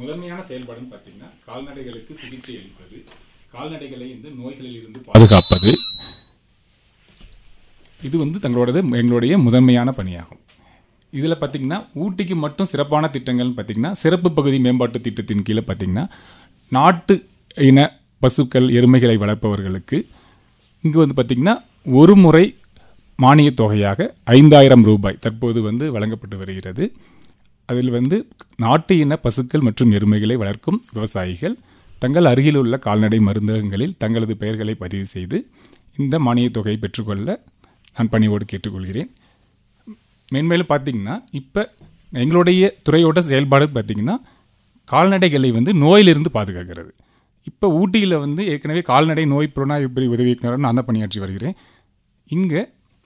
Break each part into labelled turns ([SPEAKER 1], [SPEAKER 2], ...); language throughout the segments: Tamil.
[SPEAKER 1] முதன்மையான செயல்பாடுன்னு பார்த்தீங்கன்னா கால்நடைகளுக்கு சிகிச்சை அளிப்பது கால்நடைகளை இந்த நோய்களில் இருந்து பாதுகாப்பது இது வந்து தங்களோடது எங்களுடைய முதன்மையான பணியாகும் இதில் பார்த்தீங்கன்னா ஊட்டிக்கு மட்டும் சிறப்பான திட்டங்கள்னு பார்த்தீங்கன்னா சிறப்பு பகுதி மேம்பாட்டு திட்டத்தின் கீழே பார்த்தீங்கன்னா நாட்டு இன பசுக்கள் எருமைகளை வளர்ப்பவர்களுக்கு இங்கு வந்து பார்த்தீங்கன்னா ஒரு முறை மானியத் தொகையாக ஐந்தாயிரம் ரூபாய் தற்போது வந்து வழங்கப்பட்டு வருகிறது அதில் வந்து நாட்டு இன பசுக்கள் மற்றும் எருமைகளை வளர்க்கும் விவசாயிகள் தங்கள் அருகில் உள்ள கால்நடை மருந்தகங்களில் தங்களது பெயர்களை பதிவு செய்து இந்த மானியத் தொகையை பெற்றுக்கொள்ள நான் பணியோடு கேட்டுக்கொள்கிறேன் மென்மேலும் பார்த்தீங்கன்னா இப்போ எங்களுடைய துறையோட செயல்பாடு பார்த்தீங்கன்னா கால்நடைகளை வந்து நோயிலிருந்து பாதுகாக்கிறது இப்போ ஊட்டியில் வந்து ஏற்கனவே கால்நடை நோய் புலனாய்வு உதவி இயக்குனர் நான் தான் பணியாற்றி வருகிறேன் இங்கே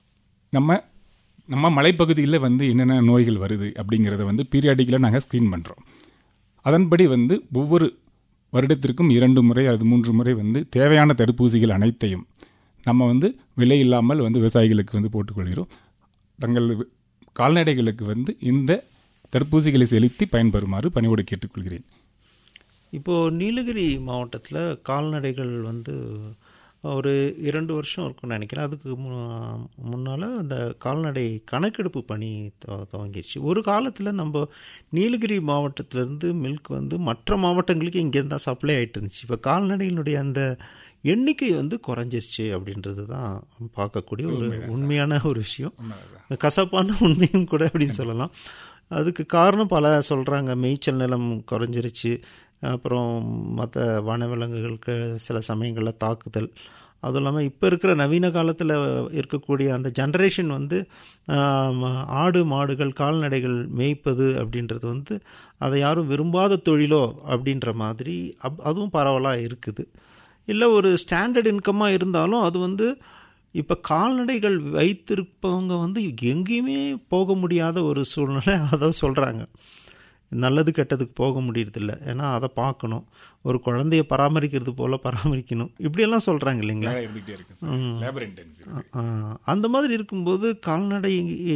[SPEAKER 1] நம்ம நம்ம மலைப்பகுதியில் வந்து என்னென்ன நோய்கள் வருது அப்படிங்கிறத வந்து பீரியாடிக்கலாக நாங்கள் ஸ்க்ரீன் பண்ணுறோம் அதன்படி வந்து ஒவ்வொரு வருடத்திற்கும் இரண்டு முறை அது மூன்று முறை வந்து தேவையான தடுப்பூசிகள் அனைத்தையும் நம்ம வந்து விலை இல்லாமல் வந்து விவசாயிகளுக்கு வந்து போட்டுக்கொள்கிறோம் தங்கள் கால்நடைகளுக்கு வந்து இந்த தடுப்பூசிகளை செலுத்தி பயன்பெறுமாறு பணியோடு கேட்டுக்கொள்கிறேன்
[SPEAKER 2] இப்போது நீலகிரி மாவட்டத்தில் கால்நடைகள் வந்து ஒரு இரண்டு வருஷம் இருக்கும்னு நினைக்கிறேன் அதுக்கு முன்னால் அந்த கால்நடை கணக்கெடுப்பு பணி துவ- துவங்கிருச்சு ஒரு காலத்தில் நம்ம நீலகிரி மாவட்டத்திலேருந்து மில்க் வந்து மற்ற மாவட்டங்களுக்கு இங்கேருந்து தான் சப்ளை ஆகிட்டு இருந்துச்சு இப்போ கால்நடையினுடைய அந்த எண்ணிக்கை வந்து குறைஞ்சிருச்சு அப்படின்றது தான் பார்க்கக்கூடிய ஒரு உண்மையான ஒரு விஷயம் கசப்பான உண்மையும் கூட அப்படின்னு சொல்லலாம் அதுக்கு காரணம் பல சொல்கிறாங்க மேய்ச்சல் நிலம் குறைஞ்சிருச்சு அப்புறம் மற்ற வனவிலங்குகளுக்கு சில சமயங்களில் தாக்குதல் அதுவும் இல்லாமல் இப்போ இருக்கிற நவீன காலத்தில் இருக்கக்கூடிய அந்த ஜென்ரேஷன் வந்து ஆம், ஆடு மாடுகள் கால்நடைகள் மேய்ப்பது அப்படின்றது வந்து அதை யாரும் விரும்பாத தொழிலோ அப்படின்ற மாதிரி அப் அதுவும் பரவலாக இருக்குது இல்லை ஒரு ஸ்டாண்டர்ட் இன்கம்மாக இருந்தாலும் அது வந்து இப்போ கால்நடைகள் வைத்திருப்பவங்க வந்து எங்கேயுமே போக முடியாத ஒரு சூழ்நிலை அதை சொல்கிறாங்க நல்லது கெட்டதுக்கு போக முடியறதில்ல ஏன்னா அதை பார்க்கணும் ஒரு குழந்தைய பராமரிக்கிறது போல் பராமரிக்கணும் இப்படியெல்லாம் சொல்கிறாங்க இல்லைங்களா
[SPEAKER 1] வேலை இருந்துகிட்டே இருக்கு சார் லேபர் இன்டென்சிவ்
[SPEAKER 2] ஆ, அந்த மாதிரி இருக்கும்போது கால்நடை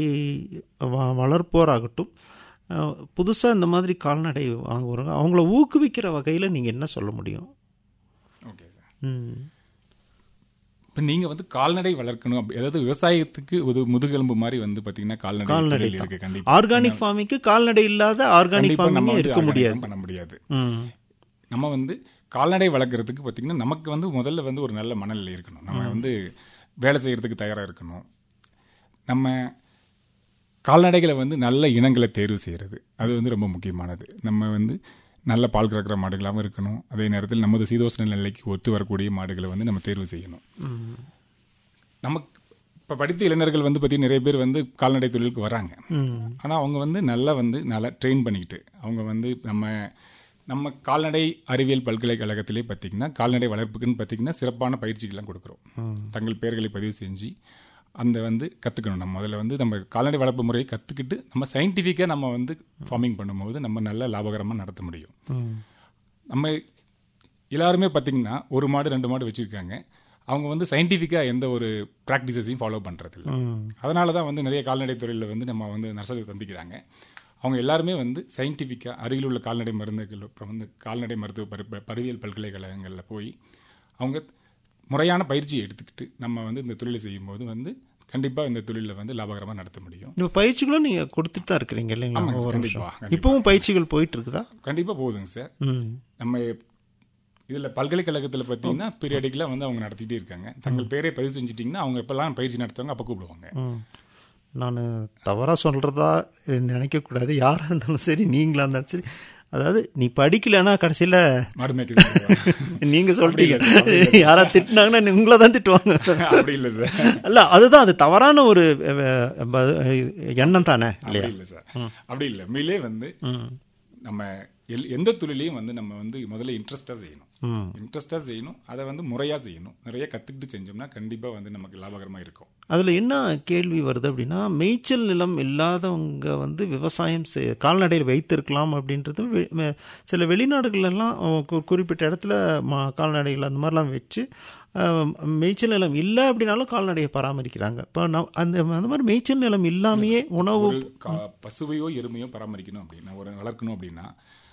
[SPEAKER 2] வ- வளர்ப்போராகட்டும் புதுசாக இந்த மாதிரி கால்நடை வாங்குறவங்க அவங்கள ஊக்குவிக்கிற வகையில் நீங்கள் என்ன சொல்ல முடியும்
[SPEAKER 1] ஓகே சார்
[SPEAKER 2] ம்
[SPEAKER 1] இப்போ நீங்கள் வந்து கால்நடை வளர்க்கணும் அப்படி அதாவது விவசாயத்துக்கு ஒரு முதுகெலும்பு மாதிரி வந்து பார்த்தீங்கன்னா கால்நடை
[SPEAKER 2] கால்நடை
[SPEAKER 1] தொழில்
[SPEAKER 2] தான்.
[SPEAKER 1] இருக்கு கண்டிப்பா
[SPEAKER 2] ஆர்கானிக் ஃபார்மிங்க்கு கால்நடை இல்லாத ஆர்கானிக்
[SPEAKER 1] கண்டிப்பா நம்ம
[SPEAKER 2] ஃபார்மிங்கே
[SPEAKER 1] வந்து
[SPEAKER 2] இருக்க
[SPEAKER 1] organic
[SPEAKER 2] முடியாது
[SPEAKER 1] பண்ண முடியாது
[SPEAKER 2] ம்
[SPEAKER 1] நம்ம வந்து கால்நடை வளர்க்குறதுக்கு பார்த்தீங்கன்னா நமக்கு வந்து முதல்ல வந்து ஒரு நல்ல மனநிலை இருக்கணும் நம்ம வந்து வேலை செய்யறதுக்கு தயாராக இருக்கணும் நம்ம கால்நடைகளை வந்து நல்ல இனங்களை தேர்வு செய்கிறது அது வந்து ரொம்ப முக்கியமானது நம்ம வந்து நல்ல பால் கறக்கிற மாடுகளாகவும் இருக்கணும் அதே நேரத்தில் நமது சீதோஷ்ண நிலைக்கு ஒத்து வரக்கூடிய மாடுகளை வந்து நம்ம தேர்வு செய்யணும் நமக்கு இப்போ படித்த இளைஞர்கள் வந்து பற்றி நிறைய பேர் வந்து கால்நடை தொழிலுக்கு வராங்க
[SPEAKER 2] ம்
[SPEAKER 1] ஆனால் அவங்க வந்து நல்லா வந்து நல்லா ட்ரெயின் பண்ணிக்கிட்டு அவங்க வந்து நம்ம நம்ம கால்நடை அறிவியல் பல்கலைக்கழகத்திலே பார்த்தீங்கன்னா கால்நடை வளர்ப்புக்குன்னு பார்த்தீங்கன்னா சிறப்பான பயிற்சிகள்லாம் கொடுக்குறோம் தங்கள் பெயர்களை பதிவு செஞ்சு அந்த வந்து கற்றுக்கணும் நம்ம முதல்ல வந்து நம்ம கால்நடை வளர்ப்பு முறையை கற்றுக்கிட்டு நம்ம சயின்டிஃபிக்காக நம்ம வந்து ஃபார்மிங் பண்ணும்போது நம்ம நல்ல லாபகரமாக நடத்த முடியும்
[SPEAKER 2] ம்
[SPEAKER 1] நம்ம எல்லாருமே பார்த்தீங்கன்னா ஒரு மாடு ரெண்டு மாடு வச்சுருக்காங்க அவங்க வந்து சயின்டிஃபிக்காக எந்த ஒரு ப்ராக்டிசஸையும் ஃபாலோ பண்ணுறதில்ல
[SPEAKER 2] ம்
[SPEAKER 1] அதனால தான் வந்து நிறைய கால்நடை துறையில் வந்து நம்ம வந்து நர்சரி தந்திக்கிறாங்க அவங்க எல்லாருமே வந்து சயின்டிஃபிக்காக அருகில் உள்ள கால்நடை மருந்துகள் அப்புறம் வந்து கால்நடை மருத்துவ பரு பருவியல் பல்கலைக்கழகங்களில் போய் அவங்க முறையான பயிற்சியை எடுத்துக்கிட்டு நம்ம வந்து இந்த தொழிலை செய்யும்போது வந்து கண்டிப்பாக இந்த தொழிலில் வந்து லாபகரமாக நடத்த முடியும்
[SPEAKER 2] இப்போ பயிற்சிகளும் நீங்கள் கொடுத்துட்டு தான் இருக்கிறீங்க இல்லைங்களா
[SPEAKER 1] ஆமாங்க,
[SPEAKER 2] ஒவ்வொரு
[SPEAKER 1] கண்டிப்பா,
[SPEAKER 2] வருஷம்
[SPEAKER 1] கண்டிப்பா.
[SPEAKER 2] இப்பவும் பயிற்சிகள் போயிட்டு இருக்குதா
[SPEAKER 1] கண்டிப்பாக போகுதுங்க சார்
[SPEAKER 2] ம்
[SPEAKER 1] நம்ம இதில் பல்கலைக்கழகத்தில் பார்த்தீங்கன்னா பீரியாடிக்கலாக வந்து அவங்க நடத்திட்டே இருக்காங்க தங்கள் பேரை பதிவு செஞ்சிட்டிங்கன்னா அவங்க எப்பெல்லாம் பயிற்சி நடத்துவாங்க அப்போ கூப்பிடுவாங்க
[SPEAKER 2] ம் நான் தவறாக சொல்கிறதா நினைக்கக்கூடாது யாராக இருந்தாலும் சரி நீங்களா இருந்தாலும் சரி அதாவது நீ படிக்கலைன்னா கடைசியில்
[SPEAKER 1] மாடு மேய்க்கிறது
[SPEAKER 2] நீங்கள் சொல்லிட்டீங்க யாரா திட்டினாங்கன்னா உங்களை தான் திட்டுவாங்க
[SPEAKER 1] அப்படி இல்லை சார்
[SPEAKER 2] அல்ல அதுதான் அது தவறான ஒரு அஹ், ப- எண்ணம் தானே இல்லையா
[SPEAKER 1] அப்படி இல்லை சார் அப்படி இல்லை உண்மையிலே வந்து
[SPEAKER 2] ம்
[SPEAKER 1] நம்ம எல் எந்த தொழிலையும் வந்து நம்ம வந்து முதல்ல இன்ட்ரெஸ்டாக செய்யணும்
[SPEAKER 2] ம்
[SPEAKER 1] இன்ட்ரெஸ்டாக செய்யணும் அதை வந்து முறையாக செய்யணும் நிறைய கற்றுக்கிட்டு செஞ்சோம்னா கண்டிப்பாக வந்து நமக்கு லாபகரமாக இருக்கும்
[SPEAKER 2] அதில் என்ன கேள்வி வருது அப்படின்னா மேய்ச்சல் நிலம் இல்லாதவங்க வந்து விவசாயம் செய் கால்நடையில் வைத்திருக்கலாம் அப்படின்றது வெ- வெ- சில வெளிநாடுகள்லாம் அஹ், கு- குறிப்பிட்ட இடத்துல மா கால்நடைகள் அந்த மாதிரிலாம் வச்சு அஹ், மேய்ச்சல் நிலம் இல்லை அப்படின்னாலும் கால்நடையை பராமரிக்கிறாங்க இப்போ நான் அந்த அந்த மாதிரி மேய்ச்சல் நிலம் இல்லாமையே உணவு
[SPEAKER 1] ஒரு கா- பசுவையோ எருமையோ பராமரிக்கணும் அப்படின்னா ஒரு வளர்க்கணும் அப்படின்னா